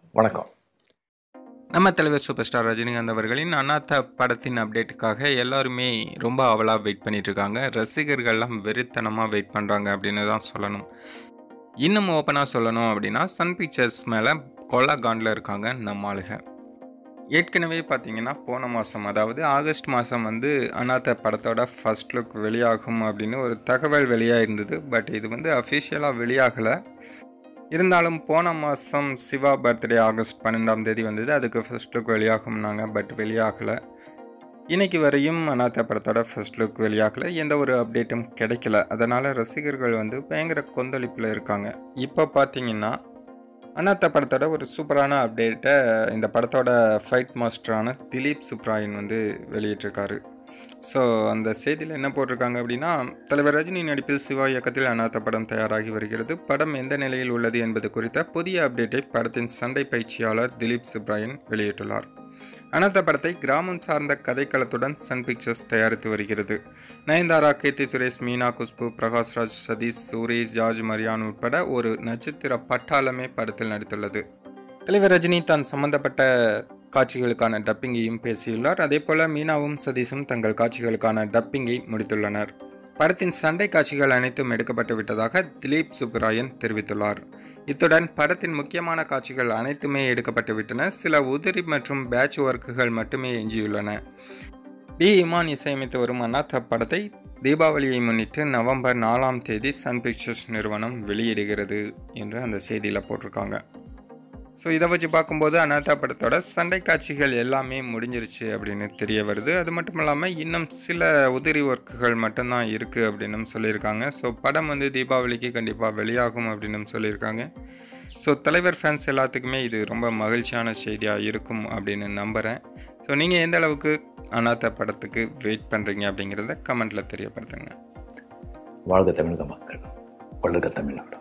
வணக்கம் நம்ம தலைவர் சூப்பர் ஸ்டார் ரஜினிகாந்த் அவர்களின் அனாத்தா படத்தின் அப்டேட்டுக்காக எல்லாருமே ரொம்ப அவலாக வெயிட் பண்ணிட்டு இருக்காங்க ரசிகர்கள்லாம் வெறித்தனமாக வெயிட் பண்ணுறாங்க அப்படின்னு தான் சொல்லணும் இன்னும் ஓப்பனாக சொல்லணும் அப்படின்னா சன் பிக்சர்ஸ் மேலே கொலா காண்டில் இருக்காங்க நம்ம ஆளுங்க ஏற்கனவே பார்த்தீங்கன்னா போன மாதம் அதாவது ஆகஸ்ட் மாதம் வந்து அனாத்த படத்தோட ஃபர்ஸ்ட் லுக் வெளியாகும் அப்படின்னு ஒரு தகவல் வெளியாக இருந்தது பட் இது வந்து அஃபிஷியலாக வெளியாகலை இருந்தாலும் போன மாதம் சிவா பர்த்டே ஆகஸ்ட் பன்னெண்டாம் தேதி வந்தது அதுக்கு ஃபர்ஸ்ட் லுக் வெளியாகும்னாங்க பட் வெளியாகலை இன்னைக்கு வரையும் அனாத்த படத்தோட ஃபர்ஸ்ட் லுக் வெளியாகலை எந்த ஒரு அப்டேட்டும் கிடைக்கல அதனால் ரசிகர்கள் வந்து பயங்கர கொந்தளிப்பில் இருக்காங்க இப்போ பார்த்தீங்கன்னா அனாத்த படத்தோட ஒரு சூப்பரான அப்டேட்டை இந்த படத்தோட ஃபைட் மாஸ்டரான திலீப் சுப்ராயன் வந்து வெளியிட்டிருக்காரு ஸோ அந்த செய்தியில் என்ன போட்டிருக்காங்க அப்படின்னா தலைவர் ரஜினி நடிப்பில் சிவா இயக்கத்தில் அனாத்த படம் தயாராகி வருகிறது படம் எந்த நிலையில் உள்ளது என்பது குறித்த புதிய அப்டேட்டை படத்தின் சண்டை பயிற்சியாளர் திலீப் சுப்ராயன் வெளியிட்டுள்ளார் அனாத்த படத்தை கிராமம் சார்ந்த கதைக்களத்துடன் சன் பிக்சர்ஸ் தயாரித்து வருகிறது நயன்தாரா கீர்த்தி சுரேஷ் மீனா குஷ்பு பிரகாஷ்ராஜ் சதீஷ் சூரேஷ் ஜார்ஜ் மரியான் உட்பட ஒரு நட்சத்திர பட்டாளமே படத்தில் நடித்துள்ளது தலைவர் ரஜினி தான் சம்பந்தப்பட்ட காட்சிகளுக்கான டப்பிங்கையும் பேசியுள்ளார் அதே போல மீனாவும் சதீஷும் தங்கள் காட்சிகளுக்கான டப்பிங்கை முடித்துள்ளனர் படத்தின் சண்டை காட்சிகள் அனைத்தும் எடுக்கப்பட்டு விட்டதாக திலீப் சுப்ராயன் தெரிவித்துள்ளார் இத்துடன் படத்தின் முக்கியமான காட்சிகள் அனைத்துமே எடுக்கப்பட்டு விட்டன சில உதிரி மற்றும் பேட்ச் ஒர்க்குகள் மட்டுமே எஞ்சியுள்ளன டி இமான் இசையமைத்து வரும் அநாத்த படத்தை தீபாவளியை முன்னிட்டு நவம்பர் நாலாம் தேதி சன் பிக்சர்ஸ் நிறுவனம் வெளியிடுகிறது என்று அந்த செய்தியில் போட்டிருக்காங்க ஸோ இதை வச்சு பார்க்கும்போது அனாத்தா படத்தோட சண்டை காட்சிகள் எல்லாமே முடிஞ்சிருச்சு அப்படின்னு தெரிய வருது அது மட்டும் இல்லாமல் இன்னும் சில உதிரி ஒர்க்குகள் மட்டும்தான் இருக்குது அப்படின்னு சொல்லியிருக்காங்க ஸோ படம் வந்து தீபாவளிக்கு கண்டிப்பாக வெளியாகும் அப்படின்னு சொல்லியிருக்காங்க ஸோ தலைவர் ஃபேன்ஸ் எல்லாத்துக்குமே இது ரொம்ப மகிழ்ச்சியான செய்தியாக இருக்கும் அப்படின்னு நம்புகிறேன் ஸோ நீங்கள் எந்த அளவுக்கு அனாத்தா படத்துக்கு வெயிட் பண்ணுறீங்க அப்படிங்கிறத கமெண்ட்டில் தெரியப்படுத்துங்க வாழ்க தமிழக மக்கள் வள்ளுக தமிழ்நாடு